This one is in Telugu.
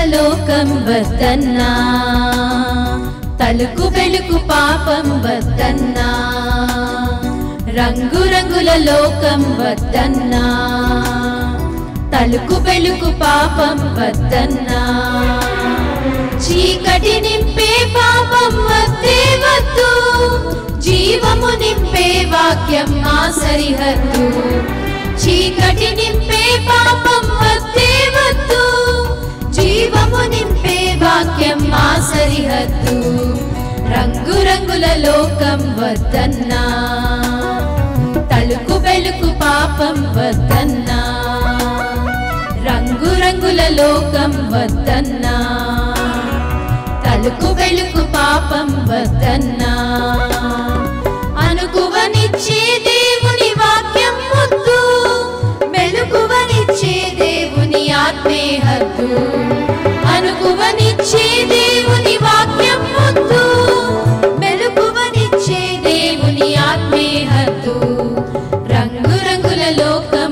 లోకం వద్దన్నా తలుకు వెలుకు పాపం వద్దన్నా రంగు రంగుల లోకం వద్దన్నా తలుకు వెలుకు పాపం వద్దన్నా చీకటి నింపే పాపం వద్దే వద్దు జీవము నింపే వాక్యం మా సరిహద్దు చీకటి నింపే పాపం వద్దే వద్దు జీవము నింపే వాక్యం మా సరిహద్దు రంగు రంగుల లోకం వద్దన్నా తలుకు వెలుకు పాపం వద్దన్నా రంగు రంగుల లోకం వద్దన్నా తలుకు వెలుకు పాపం వద్దన్నా అనుకువనిచ్చే దేవుని వాక్యం ముద్దు మెలుకువనిచ్చే దేవుని ఆత్మే హద్దు అనుకువనిచ్చే దేవుని వాక్యం ముద్దు మెలుకువనిచ్చే దేవుని ఆత్మే హద్దు రంగు రంగుల లోకం